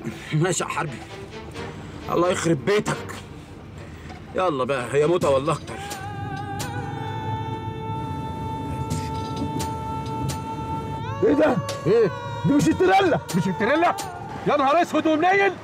ماشي يا حربي الله يخرب بيتك يلا بقى هي موتة ولا اكتر ايه ده؟ ايه؟ دي مش التريلا مش التريلا؟ يا نهار اسود ومنيل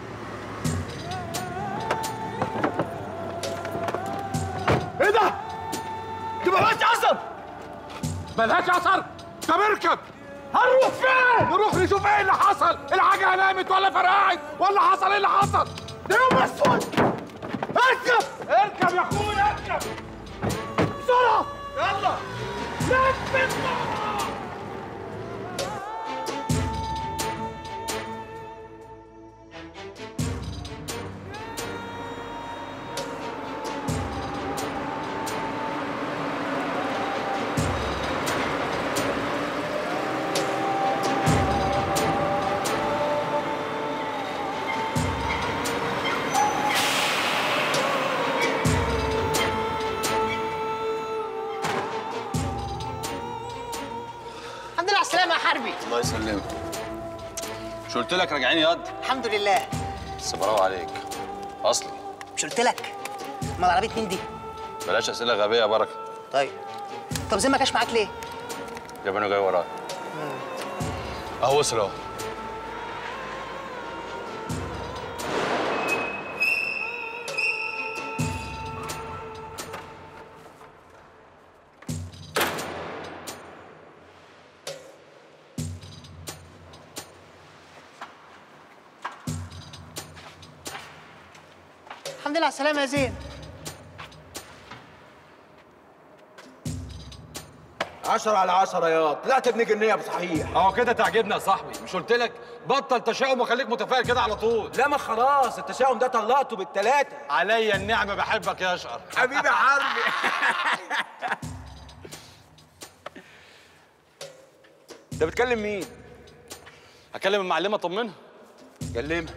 ايه ده؟ دي ملهاش اثر ملهاش اثر طب اركب هنروح فين؟ نروح نشوف ايه اللي حصل الحاجة نامت ولا فرقعت ولا حصل ايه اللي حصل؟ ده يوم اسود اركب اركب يا اخويا اركب بسرعة يلا لف بسرعة الحمد لله على السلامة يا حربي الله يسلمك مش قلت لك راجعين ياض الحمد لله بس برافو عليك اصلي مش قلت لك ما العربية مين دي؟ بلاش اسئله غبيه يا بركه طيب طب زي ما كاش معاك ليه؟ جابني جاي وراك اهو وصل اهو الحمد لله على السلامة يا زين عشرة على عشرة يا طلعت ابن جنية بصحيح اهو كده تعجبني يا صاحبي مش قلت لك بطل تشاؤم وخليك متفائل كده على طول لا ما خلاص التشاؤم ده طلقته بالتلاتة عليا النعمه بحبك يا اشقر حبيبي يا حربي ده بتكلم مين؟ هكلم المعلمه اطمنها كلمها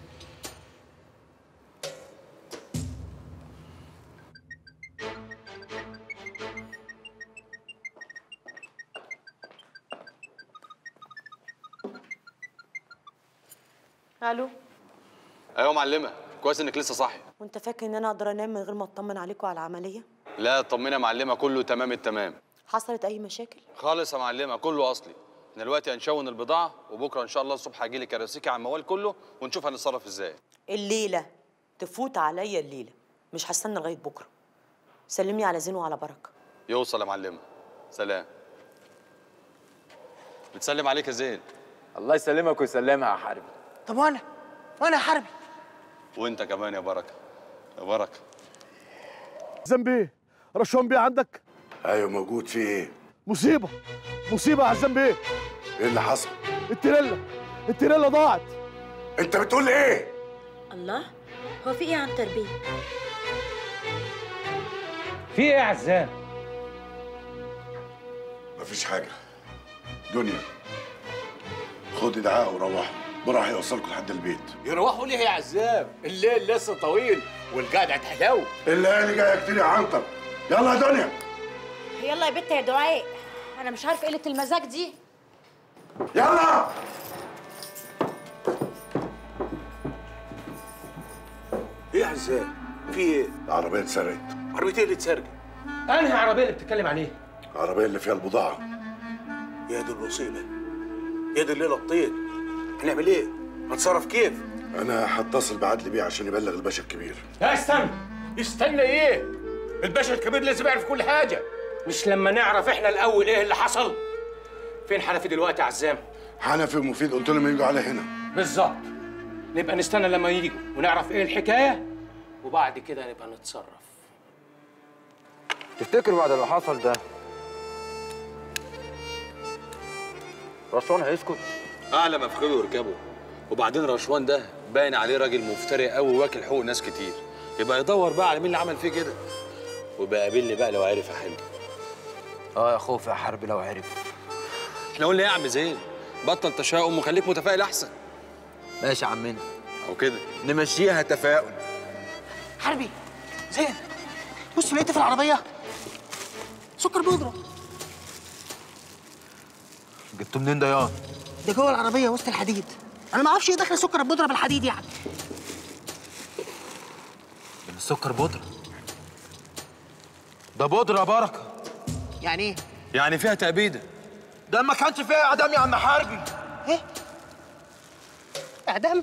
الو ايوه يا معلمه كويس انك لسه صاحي وانت فاكر ان انا اقدر انام من غير ما اطمن عليكم على العمليه لا طمني يا معلمه كله تمام التمام حصلت اي مشاكل خالص يا معلمه كله اصلي احنا دلوقتي هنشون البضاعه وبكره ان شاء الله الصبح هاجي لك ارسيكي على الموال كله ونشوف هنتصرف ازاي الليله تفوت عليا الليله مش هستنى لغايه بكره سلمي على زين وعلى بركه يوصل يا معلمه سلام بتسلم عليك يا زين الله يسلمك ويسلمها يا حربي طب وانا؟ وانا يا حربي وانت كمان يا بركه يا بركه ذنب ايه؟ رشوان بيه عندك؟ ايوه موجود في ايه؟ مصيبة مصيبة يا عزام بيه ايه اللي حصل؟ التريلا التريلا ضاعت انت بتقول ايه؟ الله هو في ايه عن تربيه في ايه يا عزام؟ مفيش حاجه دنيا خد دعاء وروحوا براح يوصلكم لحد البيت يروحوا ليه يا عزام؟ الليل لسه طويل والقعدة هتحلو الليالي جايه كتير يا عنتر يلا يا دنيا يلا يا بت يا دعاء انا مش عارف قله المزاج دي يلا ايه يا عزام؟ في ايه؟ العربيه اتسرقت عربيتين اللي اتسرقت انهي عربية اللي بتتكلم عليها؟ العربيه اللي فيها البضاعه يا دي المصيبة يا دي الليلة الطين هنعمل ايه؟ هنتصرف كيف؟ انا هتصل بعدلي بيه عشان يبلغ الباشا الكبير لا استنى استنى ايه؟ الباشا الكبير لازم يعرف كل حاجة مش لما نعرف احنا الأول ايه اللي حصل فين حنفي دلوقتي يا عزام؟ حنفي ومفيد قلت لهم يجوا على هنا بالظبط نبقى نستنى لما يجوا ونعرف ايه الحكاية وبعد كده نبقى نتصرف تفتكر بعد اللي حصل ده رشوان هيسكت؟ اعلى ما في خيره يركبه وبعدين رشوان ده باين عليه راجل مفتري قوي واكل حقوق ناس كتير يبقى يدور بقى على مين اللي عمل فيه كده ويبقى قابلني بقى لو عرف احل اه يا خوف يا حربي لو عرف احنا قلنا ايه يا عم زين بطل تشاؤم وخليك متفائل احسن ماشي يا عمنا او كده نمشيها تفاؤل حربي زين بص لقيت في العربية سكر بودرة جبته منين ده يا ده جوه العربية وسط الحديد انا ما اعرفش ايه دخل سكر البودره بالحديد يعني السكر بودرة ده بودرة يا بركة يعني ايه يعني فيها تأبيدة ده ما كانش فيها اعدام يا عم حربي ايه اعدام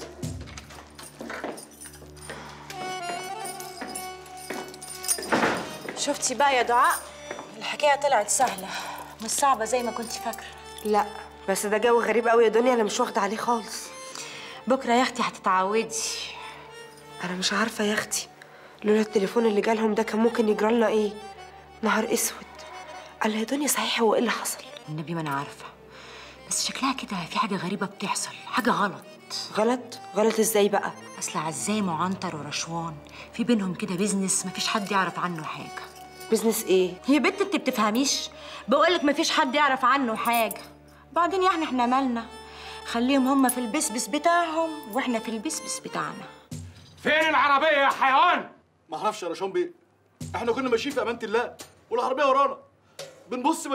شفتي بقى يا دعاء الحكايه طلعت سهله مش صعبه زي ما كنت فاكره لا بس ده جو غريب قوي يا دنيا انا مش واخده عليه خالص بكره يا اختي هتتعودي انا مش عارفه يا اختي لولا التليفون اللي جالهم ده كان ممكن يجرى لنا ايه نهار اسود قال يا دنيا صحيح هو ايه اللي حصل النبي ما انا عارفه بس شكلها كده في حاجه غريبه بتحصل حاجه غلط غلط غلط ازاي بقى اصل عزام وعنتر ورشوان في بينهم كده بيزنس مفيش حد يعرف عنه حاجه بيزنس ايه يا بنت انت بتفهميش بقولك مفيش حد يعرف عنه حاجه بعدين يعني احنا مالنا خليهم هما في البسبس بتاعهم واحنا في البسبس بتاعنا فين العربيه يا حيوان ما اعرفش يا رشام بيه احنا كنا ماشيين في امانه الله والعربيه ورانا بنبص